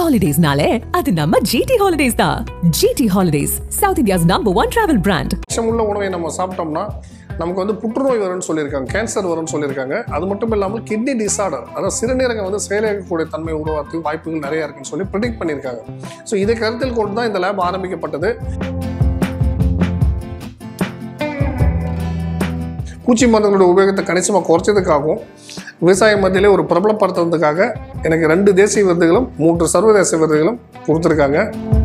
ஹாலிடேஸ்னாலே அது நம்ம ஜிடி ஹாலிடேஸ் தான் GT holidays south India's number one travel brand விஷமுள்ள உணவை நம்ம சாப்பிட்டோம்னா நமக்கு வந்து புற்றுநோய் வரும்னு சொல்லியிருக்காங்க கேன்சர் வரும்னு சொல்லியிருக்காங்க அது மட்டும் இல்லாமல் கிட்னி டிசார்டர் அதாவது சிறுநீரகம் வந்து செயலிழக்கக்கூடிய தன்மை உருவாக்கு வாய்ப்புகள் நிறைய இருக்குன்னு சொல்லி ப்ரிடிக்ட் பண்ணியிருக்காங்க ஸோ இதை கருத்தில் கொண்டு தான் இந்த லேப் ஆரம்பிக்கப்பட்டது பூச்சி மருந்துகளுடைய உபயோகத்தை கணிசமாக குறைச்சதுக்காகவும் விவசாய மத்தியிலே ஒரு பிரபலப்படுத்துறதுக்காக எனக்கு ரெண்டு தேசிய விருதுகளும் மூன்று சர்வதேச விருதுகளும் கொடுத்துருக்காங்க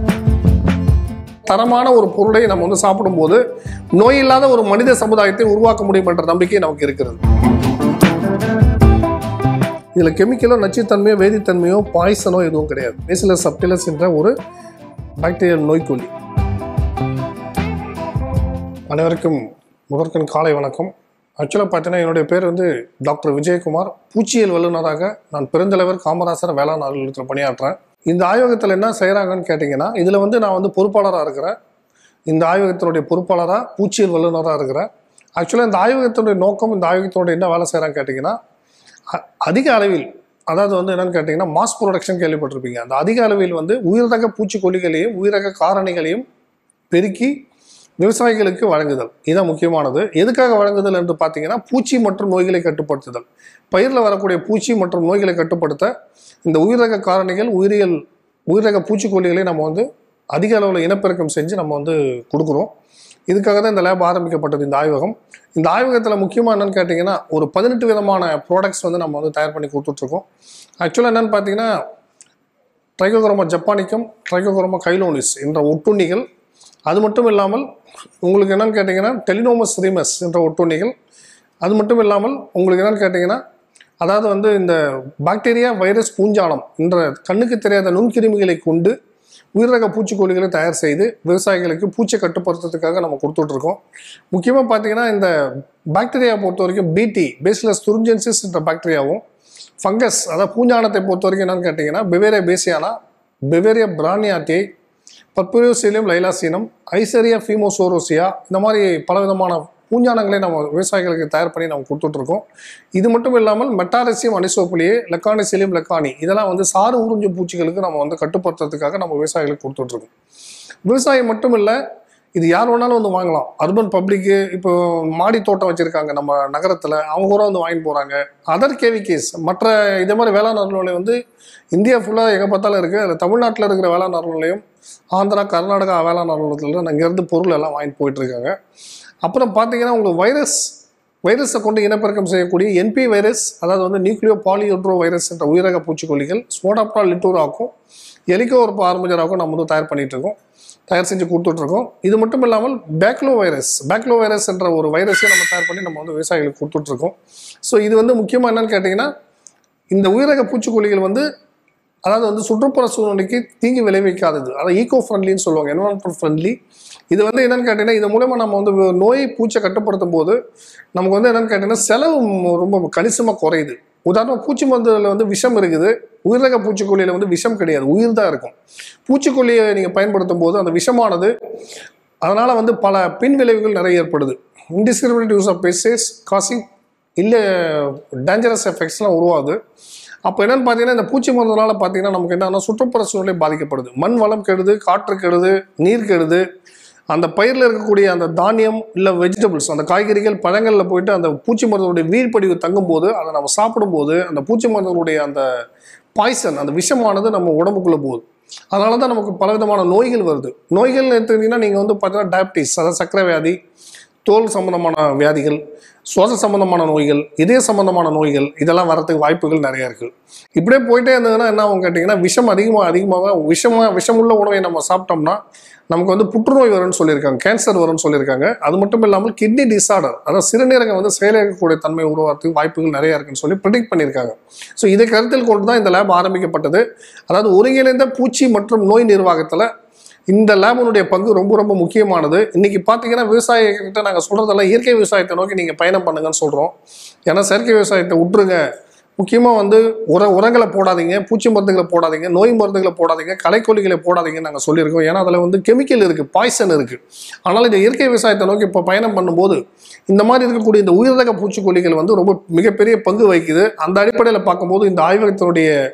தரமான ஒரு பொருளை நம்ம வந்து சாப்பிடும்போது நோய் இல்லாத ஒரு மனித சமுதாயத்தை உருவாக்க முடியும் என்ற நம்பிக்கை நமக்கு இருக்கிறது இதில் கெமிக்கலோ நச்சுத்தன்மையோ வேதித்தன்மையோ பாய்சனோ எதுவும் கிடையாது பேசிலஸ் சப்டிலஸ் என்ற ஒரு பாக்டீரியல் நோய்க்கொல்லி அனைவருக்கும் முதற்கண் காலை வணக்கம் ஆக்சுவலாக பார்த்தீங்கன்னா என்னுடைய பேர் வந்து டாக்டர் விஜயகுமார் பூச்சியியல் வல்லுநராக நான் பெருந்தலைவர் காமராசர் வேளாண் அலுவலகத்தில் பணியாற்றுறேன் இந்த ஆய்வகத்தில் என்ன செய்கிறாங்கன்னு கேட்டிங்கன்னா இதில் வந்து நான் வந்து பொறுப்பாளராக இருக்கிறேன் இந்த ஆய்வகத்தினுடைய பொறுப்பாளராக பூச்சியியல் வல்லுநராக இருக்கிறேன் ஆக்சுவலாக இந்த ஆய்வகத்தினுடைய நோக்கம் இந்த ஆய்வகத்தினுடைய என்ன வேலை செய்கிறாங்க கேட்டிங்கன்னா அ- அதிக அளவில் அதாவது வந்து என்னன்னு கேட்டிங்கன்னா மாஸ் ப்ரொடக்ஷன் கேள்விப்பட்டிருப்பீங்க அந்த அதிக அளவில் வந்து உயிரக பூச்சிக்கொல்லிகளையும் உயிரக காரணிகளையும் பெருக்கி விவசாயிகளுக்கு வழங்குதல் இதுதான் முக்கியமானது எதுக்காக வழங்குதல் என்று பார்த்தீங்கன்னா பூச்சி மற்றும் நோய்களை கட்டுப்படுத்துதல் பயிரில் வரக்கூடிய பூச்சி மற்றும் நோய்களை கட்டுப்படுத்த இந்த உயிரக காரணிகள் உயிரியல் உயிரக பூச்சிக்கொல்லிகளை நம்ம வந்து அதிக அளவில் இனப்பெருக்கம் செஞ்சு நம்ம வந்து கொடுக்குறோம் இதுக்காக தான் இந்த லேப் ஆரம்பிக்கப்பட்டது இந்த ஆய்வகம் இந்த ஆய்வகத்தில் முக்கியமாக என்னன்னு கேட்டிங்கன்னா ஒரு பதினெட்டு விதமான ப்ராடக்ட்ஸ் வந்து நம்ம வந்து தயார் பண்ணி கொடுத்துட்ருக்கோம் ஆக்சுவலாக என்னன்னு பார்த்தீங்கன்னா ட்ரைகோகுரோமா ஜப்பானிக்கம் ட்ரைகோகுரோமா கைலோனிஸ் என்ற ஒட்டுண்ணிகள் அது மட்டும் இல்லாமல் உங்களுக்கு என்னன்னு கேட்டிங்கன்னா டெலினோமஸ் ரீமஸ் என்ற ஒட்டுண்ணிகள் அது மட்டும் இல்லாமல் உங்களுக்கு என்னன்னு கேட்டிங்கன்னா அதாவது வந்து இந்த பாக்டீரியா வைரஸ் பூஞ்சானம் என்ற கண்ணுக்கு தெரியாத நுண்கிருமிகளை கொண்டு உயிரக பூச்சிக்கொல்லிகளை தயார் செய்து விவசாயிகளுக்கு பூச்சை கட்டுப்படுத்துறதுக்காக நம்ம கொடுத்துட்ருக்கோம் முக்கியமாக பார்த்தீங்கன்னா இந்த பாக்டீரியா பொறுத்த வரைக்கும் பிடி பேஸ்லஸ் துருஞ்சென்சிஸ் என்ற பாக்டீரியாவும் ஃபங்கஸ் அதாவது பூஞ்சானத்தை பொறுத்த வரைக்கும் என்னன்னு கேட்டிங்கன்னா பெவேரியா பேசியானா பெவேரியா பிரானியாட்டி பர்புரியோசீலியம் லைலாசீனம் ஐசரியா ஃபீமோசோரோசியா இந்த மாதிரி பலவிதமான பூஞ்சானங்களை நம்ம விவசாயிகளுக்கு தயார் பண்ணி நம்ம கொடுத்துட்ருக்கோம் இது மட்டும் இல்லாமல் மெட்டாரசியம் அனிசோப்புலியே லெக்கானிசிலியம் லெக்கானி இதெல்லாம் வந்து சாறு உறிஞ்சும் பூச்சிகளுக்கு நம்ம வந்து கட்டுப்படுத்துறதுக்காக நம்ம விவசாயிகளுக்கு கொடுத்துட்ருக்கோம் விவசாயம் மட்டும் இல்லை இது யார் வேணாலும் வந்து வாங்கலாம் அர்பன் பப்ளிக்கு இப்போ மாடி தோட்டம் வச்சுருக்காங்க நம்ம நகரத்தில் அவங்க கூட வந்து வாங்கிட்டு போகிறாங்க அதர் கேவிகேஸ் மற்ற இதே மாதிரி வேளாண் அலுவலகம் வந்து இந்தியா ஃபுல்லாக எங்கே பார்த்தாலும் இருக்குது அதில் தமிழ்நாட்டில் இருக்கிற வேளாண் அலுவலகம் ஆந்திரா கர்நாடகா வேளாண் அலுவலகத்தில் இங்கேருந்து பொருள் எல்லாம் வாங்கிட்டு போயிட்டுருக்காங்க அப்புறம் பார்த்தீங்கன்னா உங்களுக்கு வைரஸ் வைரஸை கொண்டு இனப்பெருக்கம் செய்யக்கூடிய என்பி வைரஸ் அதாவது வந்து நியூக்ளியோ பாலியோட்ரோ வைரஸ் என்ற உயிரக பூச்சிக்கொல்லிகள் ஸ்மோடாப்டா லிட்டூராக்கும் எலிக்கோ ஒரு ஆர்மஜராக்கும் நம்ம வந்து தயார் பண்ணிட்டு இருக்கோம் தயார் செஞ்சு கொடுத்துட்ருக்கோம் இது மட்டும் இல்லாமல் பேக்லோ வைரஸ் பேக்லோ வைரஸ் என்ற ஒரு வைரஸையும் நம்ம தயார் பண்ணி நம்ம வந்து விவசாயிகளுக்கு கொடுத்துட்ருக்கோம் ஸோ இது வந்து முக்கியமாக என்னன்னு கேட்டிங்கன்னா இந்த உயிரக பூச்சிக்கொல்லிகள் வந்து அதாவது வந்து சுற்றுப்புற சூழ்நிலைக்கு தீங்கு விளைவிக்காதது அதாவது ஈகோ ஃப்ரெண்ட்லின்னு சொல்லுவாங்க என்வரான்மெண்டல் ஃப்ரெண்ட்லி இது வந்து என்னன்னு கேட்டிங்கன்னா இது மூலமா நம்ம வந்து நோய் பூச்சை கட்டுப்படுத்தும் போது நமக்கு வந்து என்னன்னு கேட்டிங்கன்னா செலவு ம- ரொம்ப கணிசமாக குறையுது உதாரணம் பூச்சி மருந்துல வந்து விஷம் இருக்குது உயிரக பூச்சிக்கொல்லியில் வந்து விஷம் கிடையாது உயிர் தான் இருக்கும் பூச்சிக்கொல்லியை நீங்கள் பயன்படுத்தும் போது அந்த விஷமானது அதனால் வந்து பல பின் விளைவுகள் நிறைய ஏற்படுது indiscriminate use of pesticides causing இல்லை டேஞ்சரஸ் எஃபெக்ட்ஸ்லாம் உருவாகுது அப்போ என்னன்னு பார்த்தீங்கன்னா இந்த பூச்சி மருந்துனால பார்த்தீங்கன்னா நமக்கு என்னன்னா சுற்றுப்புற சூழ்நிலை பாதிக்கப்படுது மண் வளம் கெடுது காற்று கெடுது நீர் கெடுது அந்த பயிரில் இருக்கக்கூடிய அந்த தானியம் இல்லை வெஜிடபிள்ஸ் அந்த காய்கறிகள் பழங்களில் போயிட்டு அந்த பூச்சி மருந்துடைய வீழ்படிவு தங்கும்போது அதை நம்ம சாப்பிடும்போது அந்த பூச்சி மருந்துடைய அந்த பாய்சன் அந்த விஷமானது நம்ம உடம்புக்குள்ளே போகுது அதனால தான் நமக்கு பலவிதமான நோய்கள் வருது நோய்கள் எடுத்துக்கிட்டிங்கன்னா நீங்கள் வந்து பார்த்தீங்கன்னா டயபிட்டிஸ் அதாவது சர்க்கரை வியாதி தோல் சம்பந்தமான வியாதிகள் சுவாச சம்பந்தமான நோய்கள் இதய சம்பந்தமான நோய்கள் இதெல்லாம் வரதுக்கு வாய்ப்புகள் நிறைய இருக்குது இப்படியே போயிட்டே இருந்ததுன்னா என்ன ஆகும் கேட்டிங்கன்னா விஷம் அதிகமாக அதிகமாக விஷமா விஷமுள்ள உணவை நம்ம சாப்பிட்டோம்னா நமக்கு வந்து புற்றுநோய் வரும்னு சொல்லியிருக்காங்க கேன்சர் வரும்னு சொல்லியிருக்காங்க அது மட்டும் இல்லாமல் கிட்னி டிசார்டர் அதாவது சிறுநீரகம் வந்து செயலிழக்கக்கூடிய தன்மை உருவாகிறதுக்கு வாய்ப்புகள் நிறைய இருக்குன்னு சொல்லி ப்ரிடிக்ட் பண்ணியிருக்காங்க ஸோ இதை கருத்தில் கொண்டு தான் இந்த லேப் ஆரம்பிக்கப்பட்டது அதாவது ஒருங்கிணைந்த பூச்சி மற்றும் நோய் நிர்வாகத்தில் இந்த லேபனுடைய பங்கு ரொம்ப ரொம்ப முக்கியமானது இன்னைக்கு பார்த்தீங்கன்னா விவசாயிகிட்ட நாங்கள் சொல்றதெல்லாம் இயற்கை விவசாயத்தை நோக்கி நீங்கள் பயணம் பண்ணுங்கன்னு சொல்கிறோம் ஏன்னா செயற்கை விவசாயத்தை விட்டுருங்க முக்கியமாக வந்து உர உரங்களை போடாதீங்க பூச்சி மருந்துகளை போடாதீங்க நோய் மருந்துகளை போடாதீங்க களைக்கொல்லிகளை போடாதீங்கன்னு நாங்கள் சொல்லியிருக்கோம் ஏன்னா அதில் வந்து கெமிக்கல் இருக்குது பாய்சன் இருக்குது ஆனால் இந்த இயற்கை விவசாயத்தை நோக்கி இப்போ பயணம் பண்ணும்போது இந்த மாதிரி இருக்கக்கூடிய இந்த உயிரக பூச்சிக்கொல்லிகள் வந்து ரொம்ப மிகப்பெரிய பங்கு வகிக்குது அந்த அடிப்படையில் பார்க்கும்போது இந்த ஆய்வகத்தினுடைய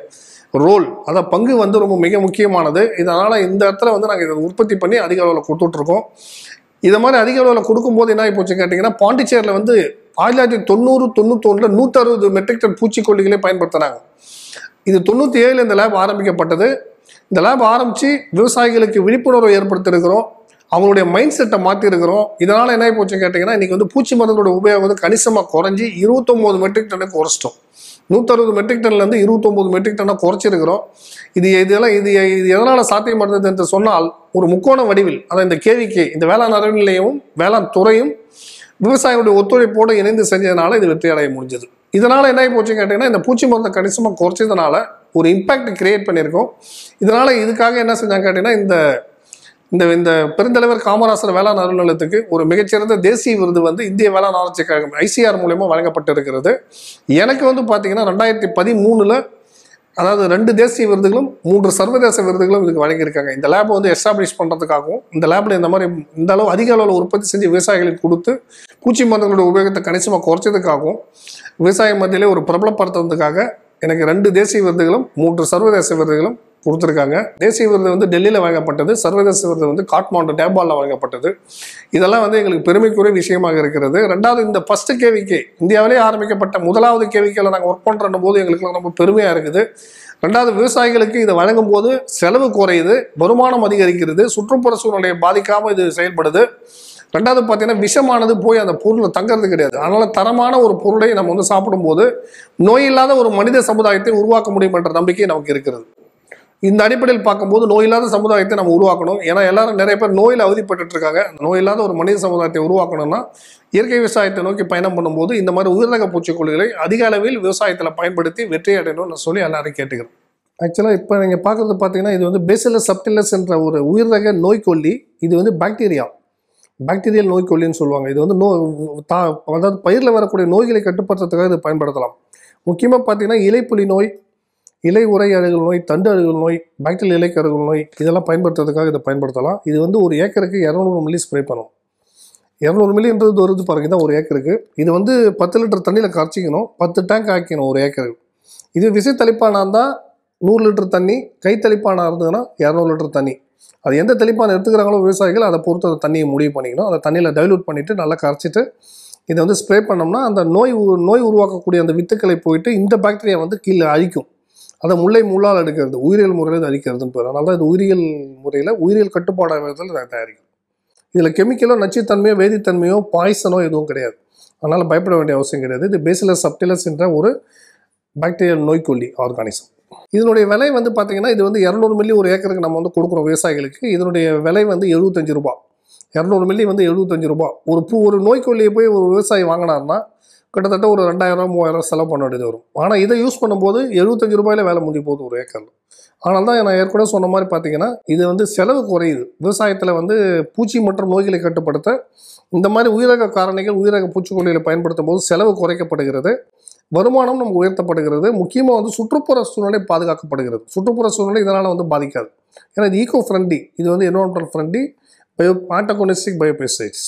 ரோல் அதாவது பங்கு வந்து ரொம்ப மிக முக்கியமானது இதனால் இந்த இடத்துல வந்து நாங்கள் இதை உற்பத்தி பண்ணி அதிக அளவில் கொடுத்துட்ருக்கோம் இதை மாதிரி அதிக அளவில் கொடுக்கும்போது என்ன ஆகி போச்சு கேட்டிங்கன்னா பாண்டிச்சேரியில் வந்து ஆயிரத்தி தொள்ளாயிரத்தி தொண்ணூறு தொண்ணூத்தொன்றில் நூற்றறுபது மெட்ரிக் டன் பூச்சிக்கொல்லிகளை பயன்படுத்தினாங்க இது தொண்ணூற்றி ஏழில் இந்த லேப் ஆரம்பிக்கப்பட்டது இந்த லேப் ஆரம்பித்து விவசாயிகளுக்கு விழிப்புணர்வை ஏற்படுத்தியிருக்கிறோம் அவங்களுடைய மைண்ட் செட்டை மாற்றிருக்கிறோம் இதனால் என்ன ஆகி போச்சு கேட்டிங்கன்னா இன்றைக்கி வந்து பூச்சி மருந்தோட உபயோகம் வந்து கணிசமாக குறைஞ்சி இருபத்தொம்போது மெட்ரிக் டனுக்கு குறைச்சிட்டோம் நூற்றறுபது மெட்ரிக் டன்லேருந்து இருபத்தொம்போது மெட்ரிக் டன்னாக குறைச்சிருக்கிறோம் இது இதெல்லாம் இது இது எதனால் சாத்தியப்படுறது என்று சொன்னால் ஒரு முக்கோண வடிவில் அதாவது இந்த கேவிக்கு இந்த வேளாண் அறிவு நிலையமும் வேளாண் துறையும் விவசாயிகளுடைய ஒத்துழைப்போடு இணைந்து செஞ்சதுனால இது வெற்றி அடைய முடிஞ்சது இதனால் என்ன ஆகி போச்சு கேட்டிங்கன்னா இந்த பூச்சி மருந்தை கணிசமாக குறைச்சதுனால ஒரு இம்பாக்ட் கிரியேட் பண்ணியிருக்கோம் இதனால் இதுக்காக என்ன செஞ்சாங்க கேட்டிங்கன்னா இந்த இந்த இந்த பெருந்தலைவர் காமராசர் வேளாண் அலுவலகத்துக்கு ஒரு மிகச்சிறந்த தேசிய விருது வந்து இந்திய வேளாண் ஆராய்ச்சி கழகம் ஐசிஆர் மூலயமா வழங்கப்பட்டிருக்கிறது எனக்கு வந்து பார்த்தீங்கன்னா ரெண்டாயிரத்தி பதிமூணில் அதாவது ரெண்டு தேசிய விருதுகளும் மூன்று சர்வதேச விருதுகளும் இதுக்கு வழங்கியிருக்காங்க இந்த லேபை வந்து எஸ்டாப்ளிஷ் பண்ணுறதுக்காகவும் இந்த லேபில் இந்த மாதிரி இந்த அளவு அதிக அளவில் உற்பத்தி செஞ்சு விவசாயிகளுக்கு கொடுத்து பூச்சி மருந்துகளோட உபயோகத்தை கணிசமாக குறைச்சதுக்காகவும் விவசாய மத்தியிலே ஒரு பிரபலப்படுத்துறதுக்காக எனக்கு ரெண்டு தேசிய விருதுகளும் மூன்று சர்வதேச விருதுகளும் கொடுத்துருக்காங்க தேசிய விருது வந்து டெல்லியில் வழங்கப்பட்டது சர்வதேச விருது வந்து காட்மாண்டு நேபாளில் வழங்கப்பட்டது இதெல்லாம் வந்து எங்களுக்கு பெருமைக்குரிய விஷயமாக இருக்கிறது ரெண்டாவது இந்த ஃபர்ஸ்ட் கேவிக்கு இந்தியாவிலே ஆரம்பிக்கப்பட்ட முதலாவது கேவிக்கில் நாங்கள் ஒர்க் பண்ணுற போது எங்களுக்கு ரொம்ப பெருமையாக இருக்குது ரெண்டாவது விவசாயிகளுக்கு இதை வழங்கும் போது செலவு குறையுது வருமானம் அதிகரிக்கிறது சுற்றுப்புற சூழ்நிலையை பாதிக்காமல் இது செயல்படுது ரெண்டாவது பார்த்தீங்கன்னா விஷமானது போய் அந்த பொருளை தங்கிறது கிடையாது அதனால தரமான ஒரு பொருளை நம்ம வந்து சாப்பிடும்போது நோய் இல்லாத ஒரு மனித சமுதாயத்தை உருவாக்க முடியும் என்ற நம்பிக்கை நமக்கு இருக்கிறது இந்த அடிப்படையில் பார்க்கும்போது நோய் இல்லாத சமுதாயத்தை நம்ம உருவாக்கணும் ஏன்னா எல்லாரும் நிறைய பேர் நோயில் அவதிப்பட்டு இருக்காங்க நோய் இல்லாத ஒரு மனித சமுதாயத்தை உருவாக்கணும்னா இயற்கை விவசாயத்தை நோக்கி பயணம் பண்ணும்போது இந்த மாதிரி உயிரிழக்க பூச்சிக்கொல்லிகளை அதிக அளவில் விவசாயத்தில் பயன்படுத்தி வெற்றி அடையணும்னு சொல்லி எல்லாரும் கேட்டுக்கிறேன் ஆக்சுவலாக இப்போ நீங்கள் பார்க்குறது பார்த்தீங்கன்னா இது வந்து பேசிலஸ் சப்டிலஸ் என்ற ஒரு உயிரிழக நோய்க்கொல்லி இது வந்து பாக்டீரியா பாக்டீரியல் நோய்க்கொல்லின்னு சொல்லுவாங்க இது வந்து நோ தா அதாவது பயிரில் வரக்கூடிய நோய்களை கட்டுப்படுத்துறதுக்காக இது பயன்படுத்தலாம் முக்கியமாக பார்த்தீங்கன்னா இலைப்புலி நோய் இலை உரை அழுகல் நோய் தண்டு அழுகல் நோய் பாக்டீரியல் இலை கருகல் நோய் இதெல்லாம் பயன்படுத்துறதுக்காக இதை பயன்படுத்தலாம் இது வந்து ஒரு ஏக்கருக்கு இரநூறு மில்லி ஸ்ப்ரே பண்ணும் இரநூறு மில்லின்றது வருது பாருங்க தான் ஒரு ஏக்கருக்கு இது வந்து பத்து லிட்டர் தண்ணியில் கரைச்சிக்கணும் பத்து டேங்க் ஆக்கிக்கணும் ஒரு ஏக்கருக்கு இது விசை தெளிப்பானா இருந்தால் நூறு லிட்டர் தண்ணி கை தெளிப்பானா இருந்ததுன்னா இரநூறு லிட்டர் தண்ணி அது எந்த தெளிப்பான எடுத்துக்கிறாங்களோ விவசாயிகள் அதை பொறுத்து அந்த தண்ணியை முடிவு பண்ணிக்கணும் அதை தண்ணியில் டைலூட் பண்ணிவிட்டு நல்லா கரைச்சிட்டு இதை வந்து ஸ்ப்ரே பண்ணோம்னா அந்த நோய் உ- நோய் உருவாக்கக்கூடிய அந்த வித்துக்களை போயிட்டு இந்த பாக்டீரியா வந்து கீழே அழிக்கும் அதை முல்லை முள்ளால் எடுக்கிறது உயிரியல் முறையில் இது அழிக்கிறதுன்னு பேர் அதனால தான் இது உயிரியல் முறையில் உயிரியல் கட்டுப்பாடு விதத்தில் இதை தயாரிக்கும் இதில் கெமிக்கலோ நச்சுத்தன்மையோ வேதித்தன்மையோ பாய்சனோ எதுவும் கிடையாது அதனால் பயப்பட வேண்டிய அவசியம் கிடையாது இது பேசிலஸ் சப்டிலஸ் என்ற ஒரு பாக்டீரியல் நோய்க்கொல்லி ஆர்கானிசம் இதனுடைய விலை வந்து பார்த்தீங்கன்னா இது வந்து இரநூறு மில்லி ஒரு ஏக்கருக்கு நம்ம வந்து கொடுக்குறோம் விவசாயிகளுக்கு இதனுடைய விலை வந்து எழுபத்தஞ்சு ரூபாய் இரநூறு மில்லி வந்து எழுபத்தஞ்சு ரூபாய் ஒரு பூ ஒரு நோய்க்கொல்லியை போய் ஒரு விவசாயி வாங்கினார்னா கிட்டத்தட்ட ஒரு ரெண்டாயிரம் மூவாயிரம் செலவு பண்ண வேண்டியது வரும் ஆனால் இதை யூஸ் பண்ணும்போது எழுபத்தஞ்சு ரூபாயில வேலை முடிஞ்சு போகுது ஒரு ஏக்கரில் ஆனால் தான் நான் ஏற்கனவே சொன்ன மாதிரி பார்த்தீங்கன்னா இது வந்து செலவு குறையுது விவசாயத்தில் வந்து பூச்சி மற்றும் நோய்களை கட்டுப்படுத்த இந்த மாதிரி உயிரக காரணிகள் உயிரக பூச்சிக்கொல்லிகளை பயன்படுத்தும் போது செலவு குறைக்கப்படுகிறது வருமானம் நமக்கு உயர்த்தப்படுகிறது முக்கியமாக வந்து சுற்றுப்புற சூழ்நிலை பாதுகாக்கப்படுகிறது சுற்றுப்புற சூழ்நிலை இதனால் வந்து பாதிக்காது ஏன்னா இது ஈகோ ஃப்ரெண்ட்லி இது வந்து environmental friendly bio antagonistic biopesticides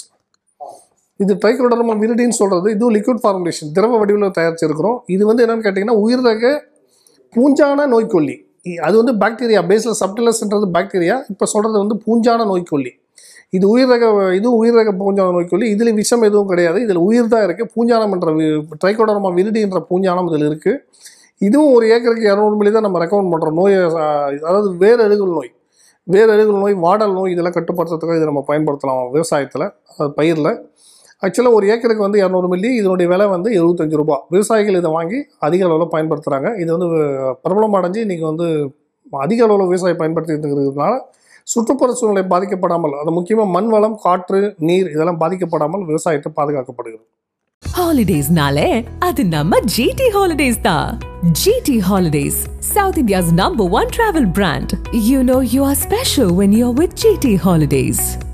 இது ட்ரைக்ரோடர்மா விரிடின்னு சொல்கிறது இதுவும் லிக்விட் ஃபார்முலேஷன் திரவ வடிவில் தயாரிச்சிருக்கிறோம் இது வந்து என்னன்னு கேட்டிங்கன்னா உயிரக பூஞ்சான நோய்க்கொல்லி இ- அது வந்து பாக்டீரியா பேஸில் சப்டிலஸ்ன்றது பாக்டீரியா இப்போ சொல்கிறது வந்து பூஞ்சான நோய்க்கொல்லி இது உயிரக இதுவும் உயிரக பூஞ்சான நோய்க்கொல்லி இதில் விஷம் எதுவும் கிடையாது இதில் உயிர் தான் இருக்குது பூஞ்சானம் என்ற ட்ரைகோடர்மா விரிடி என்ற பூஞ்சானம் இதில் இருக்குது இதுவும் ஒரு ஏக்கருக்கு இரநூறு மில்லி தான் நம்ம ரெக்கமெண்ட் பண்ணுறோம் நோயை ஆஹ், அதாவது வேர் அழுகல் நோய் வேர் அழுகல் நோய் வாடல் நோய் இதெல்லாம் கட்டுப்படுத்துறதுக்காக இதை நம்ம பயன்படுத்தலாம் விவசாயத்தில் அதாவது பயிரில் ஆக்சுவலாக ஒரு ஏக்கருக்கு வந்து இரநூறு மில்லி இதனுடைய விலை வந்து எழுபத்தஞ்சு ரூபாய் விவசாயிகள் இதை வாங்கி அதிக அளவில் பயன்படுத்துகிறாங்க இது வந்து பிரபலம் அடைஞ்சு இன்றைக்கி வந்து அதிக அளவில் விவசாயம் பயன்படுத்திட்டு இருக்கிறதுனால சுற்றுப்புற சூழ்நிலை பாதிக்கப்படாமல் அது முக்கியமாக மண் வளம் காற்று நீர் இதெல்லாம் பாதிக்கப்படாமல் விவசாயத்தை பாதுகாக்கப்படுகிறது Holidays-நாலே அது நம்ம GT Holidays தான். GT Holidays, South India's number one travel brand. You know you are special when you're with GT Holidays.